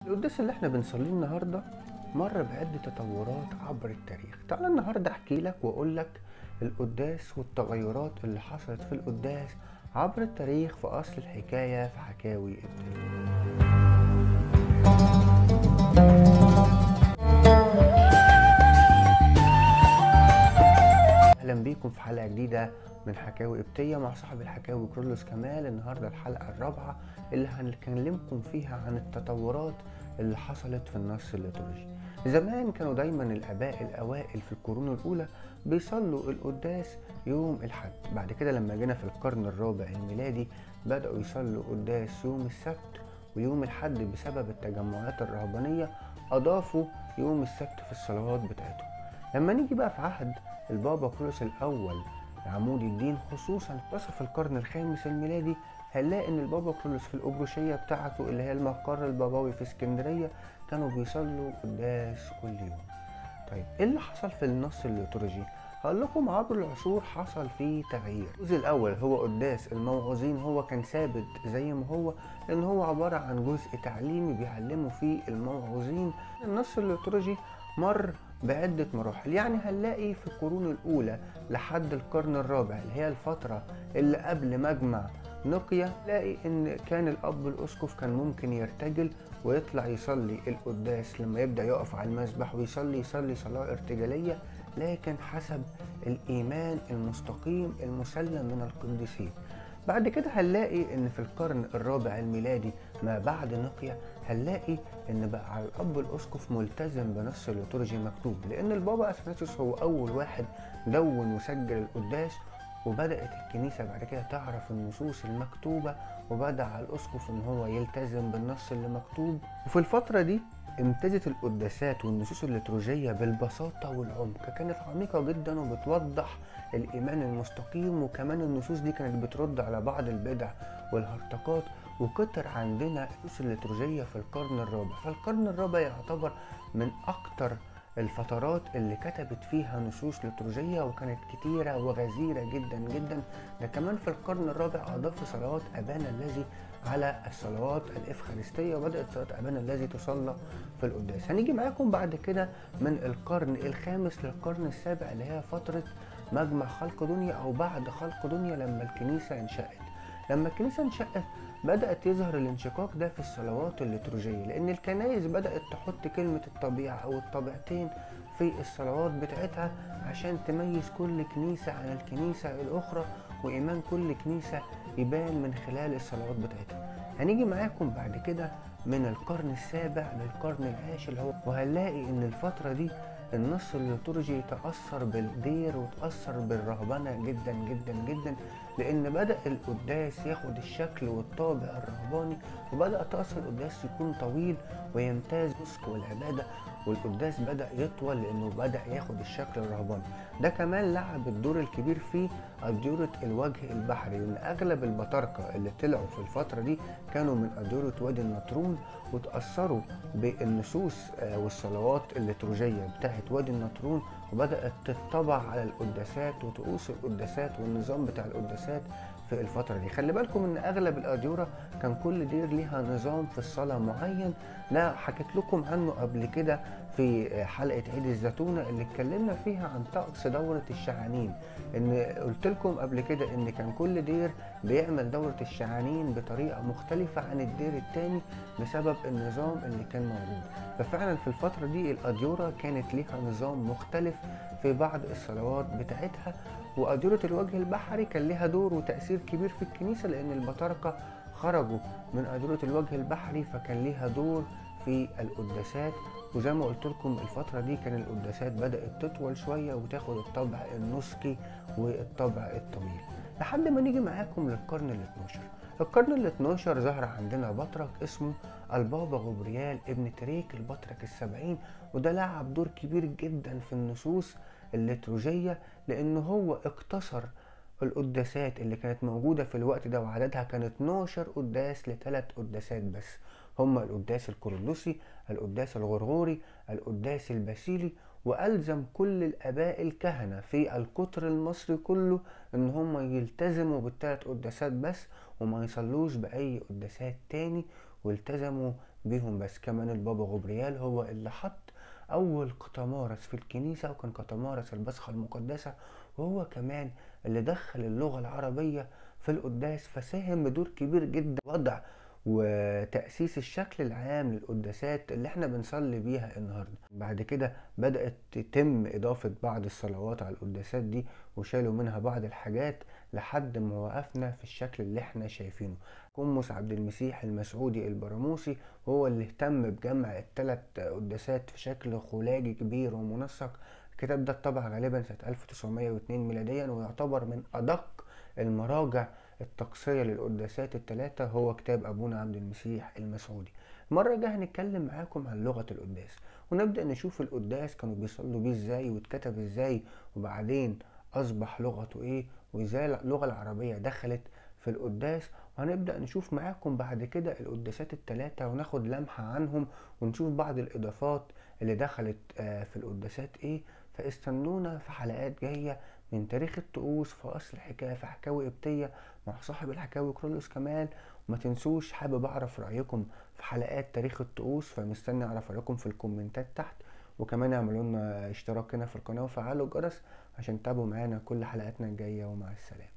القداس اللي احنا بنصليه النهارده مر بعدة تطورات عبر التاريخ تعال النهارده احكي لك واقول لك القداس والتغيرات اللي حصلت في القداس عبر التاريخ في اصل الحكاية في حكاوي التاريخ اهلا بيكم في حلقة جديدة من حكاوي قبطية مع صاحب الحكاوي كرولوس كمال النهاردة الحلقة الرابعة اللي هنكلمكم فيها عن التطورات اللي حصلت في النص الليتورجي زمان كانوا دايما الآباء الأوائل في القرون الأولى بيصلوا القداس يوم الحد بعد كده لما جينا في القرن الرابع الميلادي بدأوا يصلوا قداس يوم السبت ويوم الحد بسبب التجمعات الرهبانية أضافوا يوم السبت في الصلوات بتاعتهم لما نيجي بقى في عهد البابا كروس الأول عمود الدين خصوصا منتصف القرن الخامس الميلادي هنلاقي ان البابا كرولوس في الابروشيه بتاعته اللي هي المقر البابوي في اسكندريه كانوا بيصلوا قداس كل يوم. طيب ايه اللي حصل في النص الليتورجي؟ هقول لكم عبر العصور حصل فيه تغيير. الجزء الاول هو قداس الموعظين هو كان ثابت زي ما هو لان هو عباره عن جزء تعليمي بيعلموا فيه الموعظين. النص الليتورجي مر بعدة مراحل يعني هنلاقي في القرون الأولى لحد القرن الرابع اللي هي الفترة اللي قبل مجمع نقيا نلاقي ان كان الاب الاسقف كان ممكن يرتجل ويطلع يصلي القداس لما يبدا يقف على المسبح ويصلي يصلي صلاه ارتجاليه لكن حسب الايمان المستقيم المسلم من القديسين بعد كده هنلاقي ان في القرن الرابع الميلادي ما بعد نقيا هنلاقي ان بقى على الاب الاسقف ملتزم بنص الليتورجي مكتوب لان البابا اثناسيوس هو اول واحد دون وسجل القداس وبدأت الكنيسة بعد كده تعرف النصوص المكتوبة وبدأ على الأسقف إن هو يلتزم بالنص اللي مكتوب وفي الفترة دي امتازت القداسات والنصوص الليتورجية بالبساطة والعمق كانت عميقة جدا وبتوضح الإيمان المستقيم وكمان النصوص دي كانت بترد على بعض البدع والهرطقات وكتر عندنا النصوص الليتورجية في القرن الرابع فالقرن الرابع يعتبر من أكتر الفترات اللي كتبت فيها نصوص ليتورجية وكانت كتيرة وغزيرة جدا جدا ده كمان في القرن الرابع أضاف صلوات أبانا الذي على الصلوات الإفخارستية وبدأت صلاة أبانا الذي تصلى في القداس هنيجي معاكم بعد كده من القرن الخامس للقرن السابع اللي هي فترة مجمع خلق دنيا أو بعد خلق دنيا لما الكنيسة انشأت لما الكنيسة انشأت بدأت يظهر الانشقاق ده في الصلوات الليتورجية لأن الكنائس بدأت تحط كلمة الطبيعة أو الطبيعتين في الصلوات بتاعتها عشان تميز كل كنيسة عن الكنيسة الأخرى وإيمان كل كنيسة يبان من خلال الصلوات بتاعتها هنيجي معاكم بعد كده من القرن السابع للقرن العاشر اللي هو وهنلاقي إن الفترة دي النص الليتورجي تأثر بالدير وتأثر بالرهبنة جدا جدا جدا لأن بدأ القداس ياخد الشكل والطابع الرهباني وبدأ طقس القداس يكون طويل ويمتاز مسك والعبادة والقداس بدأ يطول لأنه بدأ ياخد الشكل الرهباني ده كمان لعب الدور الكبير في أديرة الوجه البحري لأن أغلب البطاركة اللي طلعوا في الفترة دي كانوا من أديرة وادي النطرون وتأثروا بالنصوص والصلوات الليتورجية بتاعت وادي النطرون وبدأت تطبع على القداسات وطقوس القداسات والنظام بتاع القداسات في الفترة دي خلي بالكم ان اغلب الاديرة كان كل دير ليها نظام في الصلاة معين ده حكيت لكم عنه قبل كده في حلقة عيد الزيتونة اللي اتكلمنا فيها عن طقس دورة الشعانين ان قلت لكم قبل كده ان كان كل دير بيعمل دورة الشعانين بطريقة مختلفة عن الدير التاني بسبب النظام اللي كان موجود ففعلا في الفترة دي الأديرة كانت ليها نظام مختلف في بعض الصلوات بتاعتها وأديرة الوجه البحري كان لها دور وتأثير كبير في الكنيسة لأن البطاركة خرجوا من أديرة الوجه البحري فكان ليها دور في القداسات وزي ما قلت لكم الفترة دي كان القداسات بدأت تطول شوية وتاخد الطبع النسكي والطبع الطويل لحد ما نيجي معاكم للقرن ال 12 القرن ال 12 ظهر عندنا بطرك اسمه البابا غبريال ابن تريك البطرك السبعين وده لعب دور كبير جدا في النصوص الليتروجية لأن هو اقتصر القداسات اللي كانت موجودة في الوقت ده وعددها كان 12 قداس لثلاث قداسات بس هما القداس الكورولوسي القداس الغرغوري القداس الباسيلي وألزم كل الآباء الكهنة في القطر المصري كله إن هم يلتزموا بالثلاث قداسات بس وما يصلوش بأي قداسات تاني والتزموا بيهم بس كمان البابا غبريال هو اللي حط أول قطمارس في الكنيسة وكان قطمارس البصخة المقدسة وهو كمان اللي دخل اللغة العربية في القداس فساهم بدور كبير جدا وضع وتأسيس الشكل العام للقداسات اللي احنا بنصلي بيها النهاردة بعد كده بدأت تتم إضافة بعض الصلوات على القداسات دي وشالوا منها بعض الحاجات لحد ما وقفنا في الشكل اللي احنا شايفينه قمص عبد المسيح المسعودي البراموسي هو اللي اهتم بجمع الثلاث قداسات في شكل خلاجي كبير ومنسق الكتاب ده اتطبع غالبا سنة 1902 ميلاديا ويعتبر من أدق المراجع التقصية للقداسات الثلاثة هو كتاب أبونا عبد المسيح المسعودي المرة الجاية هنتكلم معاكم عن لغة القداس ونبدأ نشوف القداس كانوا بيصلوا بيه ازاي واتكتب ازاي وبعدين أصبح لغته ايه وازاي اللغة العربية دخلت في القداس وهنبدأ نشوف معاكم بعد كده القداسات التلاتة وناخد لمحة عنهم ونشوف بعض الإضافات اللي دخلت في القداسات ايه فاستنونا في حلقات جاية من تاريخ الطقوس في أصل الحكاية في حكاوي قبطية مع صاحب الحكاوي كرولوس كمال وما تنسوش حابب أعرف رأيكم في حلقات تاريخ الطقوس فمستني أعرف رأيكم في الكومنتات تحت وكمان اعملوا لنا اشتراك هنا في القناة وفعلوا الجرس عشان تتابعوا معانا كل حلقاتنا الجاية ومع السلامة